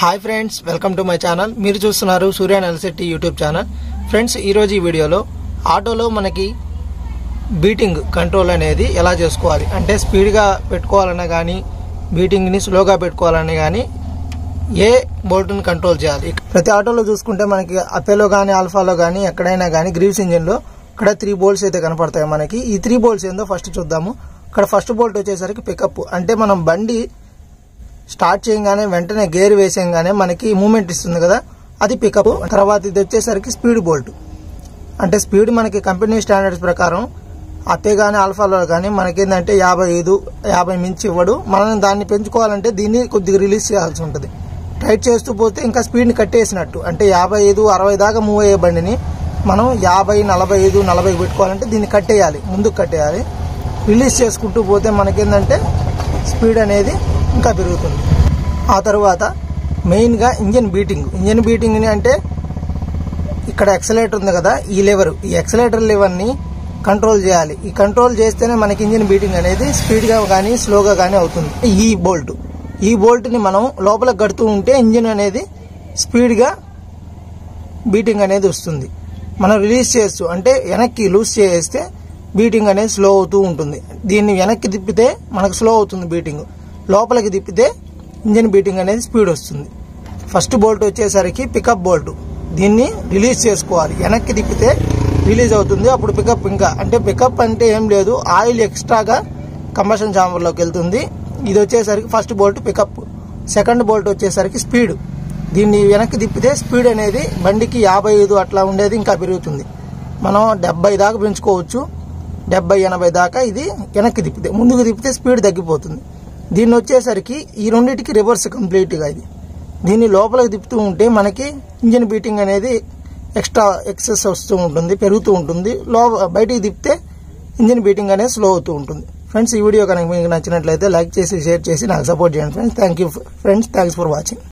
hi friends welcome to my channel మీరు చూస్తున్నారు Surya Nalshetty YouTube channel friends ఈరోజు ఈ వీడియోలో ఆటోలో మనకి బీటింగ్ కంట్రోల్ అనేది ఎలా చేసుకోవాలి అంటే స్పీడ్గా పెట్టుకోవాలన్నా కానీ బీటింగ్ని స్లోగా పెట్టుకోవాలన్నా కానీ ఏ బోల్ట్ని కంట్రోల్ చేయాలి ప్రతి ఆటోలో చూసుకుంటే మనకి అపెలో కానీ ఆల్ఫాలో కానీ ఎక్కడైనా కానీ గ్రీవ్స్ ఇంజిన్లో ఇక్కడ త్రీ బోల్ట్స్ అయితే కనపడతాయి మనకి ఈ త్రీ బోల్ట్స్ ఏందో ఫస్ట్ చూద్దాము ఇక్కడ ఫస్ట్ బోల్ట్ వచ్చేసరికి పికప్ అంటే మనం బండి స్టార్ట్ చేయగానే వెంటనే గేర్ వేసేయంగానే మనకి మూమెంట్ ఇస్తుంది కదా అది పికప్ తర్వాత ఇది వచ్చేసరికి స్పీడ్ బోల్ట్ అంటే స్పీడ్ మనకి కంపెనీ స్టాండర్డ్స్ ప్రకారం అప్పే కానీ ఆల్ఫాలో కానీ మనకేందంటే యాభై ఐదు యాభై మించి ఇవ్వడు మనం దాన్ని పెంచుకోవాలంటే దీన్ని కొద్దిగా రిలీజ్ చేయాల్సి ఉంటుంది టైట్ చేస్తూ పోతే ఇంకా స్పీడ్ని కట్టేసినట్టు అంటే యాభై ఐదు అరవై దాకా మూవ్ అయ్యే బండిని మనం యాభై నలభై ఐదు నలభై పెట్టుకోవాలంటే దీన్ని కట్టేయాలి ముందుకు కట్టేయాలి రిలీజ్ చేసుకుంటూ పోతే మనకేందంటే స్పీడ్ అనేది ఇంకా పెరుగుతుంది ఆ తర్వాత మెయిన్గా ఇంజన్ బీటింగ్ ఇంజన్ బీటింగ్ అంటే ఇక్కడ ఎక్సలేటర్ ఉంది కదా ఈ లెవర్ ఈ ఎక్సలేటర్ లెవర్ని కంట్రోల్ చేయాలి ఈ కంట్రోల్ చేస్తేనే మనకి ఇంజిన్ బీటింగ్ అనేది స్పీడ్గా కానీ స్లోగా కానీ అవుతుంది ఈ బోల్ట్ ఈ బోల్ట్ని మనం లోపల కడుతూ ఉంటే ఇంజిన్ అనేది స్పీడ్గా బీటింగ్ అనేది వస్తుంది మనం రిలీజ్ చేస్తూ అంటే వెనక్కి లూజ్ చేస్తే బీటింగ్ అనేది స్లో అవుతూ ఉంటుంది దీన్ని వెనక్కి తిప్పితే మనకు స్లో అవుతుంది బీటింగ్ లోపలికి తిప్పితే ఇంజిన్ బీటింగ్ అనేది స్పీడ్ వస్తుంది ఫస్ట్ బోల్ట్ వచ్చేసరికి పికప్ బోల్ట్ దీన్ని రిలీజ్ చేసుకోవాలి వెనక్కి తిప్పితే రిలీజ్ అవుతుంది అప్పుడు పికప్ ఇంకా అంటే పికప్ అంటే ఏం లేదు ఆయిల్ ఎక్స్ట్రాగా కంబషన్ చాంబర్లోకి వెళ్తుంది ఇది వచ్చేసరికి first bolt pickup second bolt వచ్చేసరికి స్పీడ్ దీన్ని వెనక్కి తిప్పితే స్పీడ్ అనేది బండికి యాభై ఐదు అట్లా ఉండేది ఇంకా పెరుగుతుంది మనం డెబ్బై దాకా పెంచుకోవచ్చు డెబ్బై ఎనభై దాకా ఇది వెనక్కి తిప్పితే ముందుకు తిప్పితే స్పీడ్ తగ్గిపోతుంది దీన్ని వచ్చేసరికి ఈ రెండింటికి రివర్స్ కంప్లీట్గా ఇది దీన్ని లోపలికి తిప్పుతూ ఉంటే మనకి ఇంజిన్ బీటింగ్ అనేది ఎక్స్ట్రా ఎక్సెస్ వస్తూ ఉంటుంది పెరుగుతూ ఉంటుంది లో బయటికి తిప్పితే ఇంజిన్ బీటింగ్ అనేది స్లో అవుతూ ఉంటుంది ఫ్రెండ్స్ ఈ వీడియో కనుక మీకు నచ్చినట్లయితే లైక్ చేసి షేర్ చేసి నాకు సపోర్ట్ చేయండి friends thank you friends thanks for watching